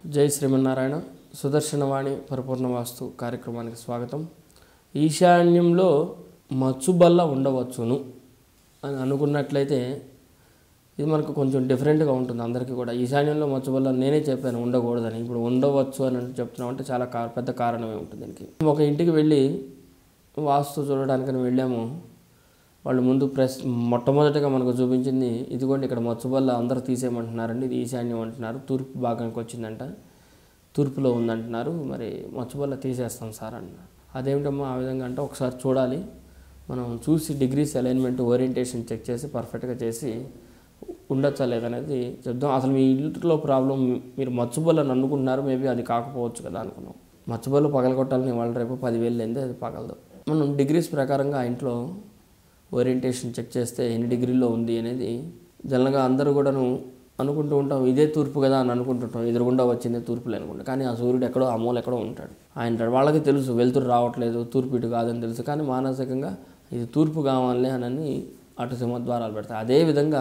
జై శ్రీమన్నారాయణ సుదర్శనవాణి పరిపూర్ణ వాస్తు కార్యక్రమానికి స్వాగతం ఈశాన్యంలో మచ్చుబల్ల ఉండవచ్చును అని అనుకున్నట్లయితే ఇది మనకు కొంచెం డిఫరెంట్గా ఉంటుంది అందరికీ కూడా ఈశాన్యంలో మచ్చుబల్ల నేనే చెప్పాను ఉండకూడదని ఇప్పుడు ఉండవచ్చు అని చెప్తున్నాం అంటే చాలా కా పెద్ద కారణమే ఉంటుంది దీనికి ఒక ఇంటికి వెళ్ళి వాస్తు చూడడానికని వెళ్ళాము వాళ్ళు ముందు ప్రెస్ మొట్టమొదటిగా మనకు చూపించింది ఇదిగోండి ఇక్కడ మచ్చుబల్ల అందరూ తీసేయమంటున్నారండి ఇది ఈశాన్యం అంటున్నారు తూర్పు భాగానికి వచ్చిందంట తూర్పులో ఉందంటున్నారు మరి మచ్చుబల్ల తీసేస్తాం సార్ అన్నారు అదేమిటమ్మా ఆ విధంగా అంటే ఒకసారి చూడాలి మనం చూసి డిగ్రీస్ అలైన్మెంట్ ఓరియంటేషన్ చెక్ చేసి పర్ఫెక్ట్గా చేసి ఉండొచ్చా లేదనేది చెప్దాం అసలు మీ ఇంట్లో ప్రాబ్లం మీరు మచ్చుబల్లని అనుకుంటున్నారు మేబీ అది కాకపోవచ్చు కదా అనుకున్నాం మచ్చుబల్లు పగలగొట్టాలని వాళ్ళు రేపు పదివేలు లేనిదే అది పగలదు మనం డిగ్రీస్ ప్రకారంగా ఆ ఇంట్లో ఓరియంటేషన్ చెక్ చేస్తే ఎన్ని డిగ్రీల్లో ఉంది అనేది జనరల్గా అందరూ కూడాను అనుకుంటూ ఉంటాం ఇదే తూర్పు కదా అని అనుకుంటుంటాం ఎదురుగుండా వచ్చిందే తూర్పులే అనుకుంటాం కానీ ఆ సూర్యుడు ఎక్కడో ఆ మూల ఎక్కడో ఉంటాడు ఆయన వాళ్ళకి తెలుసు వెలుతురు రావట్లేదు తూర్పు ఇటు కాదని తెలుసు కానీ మానసికంగా ఇది తూర్పు కావాలి అని అటు సింహద్వారాలు పెడతాయి అదేవిధంగా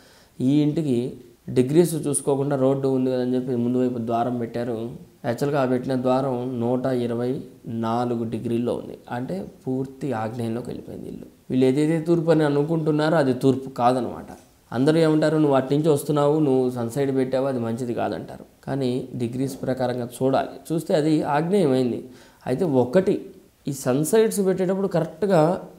ఈ ఇంటికి డిగ్రీస్ చూసుకోకుండా రోడ్డు ఉంది కదని చెప్పి ముందు వైపు ద్వారం పెట్టారు యాక్చువల్గా ఆ పెట్టిన ద్వారం నూట ఇరవై నాలుగు డిగ్రీల్లో ఉంది అంటే పూర్తి ఆగ్నేయంలోకి వెళ్ళిపోయింది ఇల్లు వీళ్ళు ఏదైతే తూర్పు అని అనుకుంటున్నారో అది తూర్పు కాదనమాట అందరూ ఏమంటారు నువ్వు అటు నుంచి వస్తున్నావు నువ్వు సన్సైడ్ పెట్టావు అది మంచిది కాదంటారు కానీ డిగ్రీస్ ప్రకారంగా చూడాలి చూస్తే అది ఆగ్నేయమైంది అయితే ఒకటి ఈ సన్సైడ్స్ పెట్టేటప్పుడు కరెక్ట్గా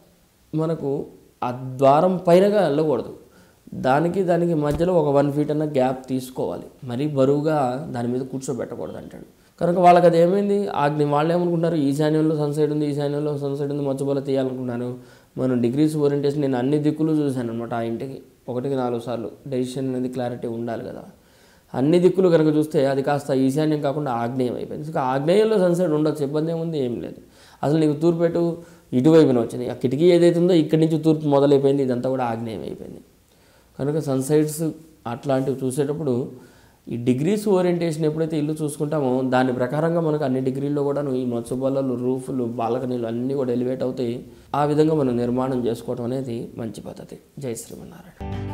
మనకు ఆ ద్వారం పైనగా వెళ్ళకూడదు దానికి దానికి మధ్యలో ఒక వన్ ఫీట్ అన్న గ్యాప్ తీసుకోవాలి మరీ బరువుగా దాని మీద కూర్చోబెట్టకూడదు అంటాడు కనుక వాళ్ళకి అది ఏమైంది ఆగ్ని వాళ్ళు ఏమనుకుంటున్నారు ఈశాన్యంలో సన్సైడ్ ఉంది ఈశాన్యంలో సన్సైడ్ ఉంది మధ్యబల తీయాలనుకుంటున్నారు మనం డిగ్రీస్ ఓరియంటేషన్ నేను అన్ని దిక్కులు చూశాను అనమాట ఆ ఇంటికి ఒకటికి నాలుగు సార్లు డెసిషన్ అనేది క్లారిటీ ఉండాలి కదా అన్ని దిక్కులు కనుక చూస్తే అది కాస్త ఈశాన్యం కాకుండా ఆగ్నేయం అయిపోయింది ఇంకా ఆగ్నేయంలో సన్సెట్ ఉండొచ్చు ఇబ్బంది ఏముంది ఏం లేదు అసలు నీకు తూర్పుపెట్టు ఇటువైపున వచ్చింది ఆ కిటికీ ఏదైతే ఉందో ఇక్కడి నుంచి తూర్పు మొదలైపోయింది ఇదంతా కూడా ఆగ్నేయం అయిపోయింది కనుక సన్సైడ్స్ అట్లాంటివి చూసేటప్పుడు ఈ డిగ్రీస్ ఓరియంటేషన్ ఎప్పుడైతే ఇల్లు చూసుకుంటామో దాని ప్రకారంగా మనకు అన్ని డిగ్రీల్లో కూడా ఈ మత్స్యబల్లలు రూఫ్లు బాల్కనీలు అన్నీ కూడా ఎలివేట్ అవుతాయి ఆ విధంగా మనం నిర్మాణం చేసుకోవడం అనేది మంచి పద్ధతి జై శ్రీమన్నారాయణ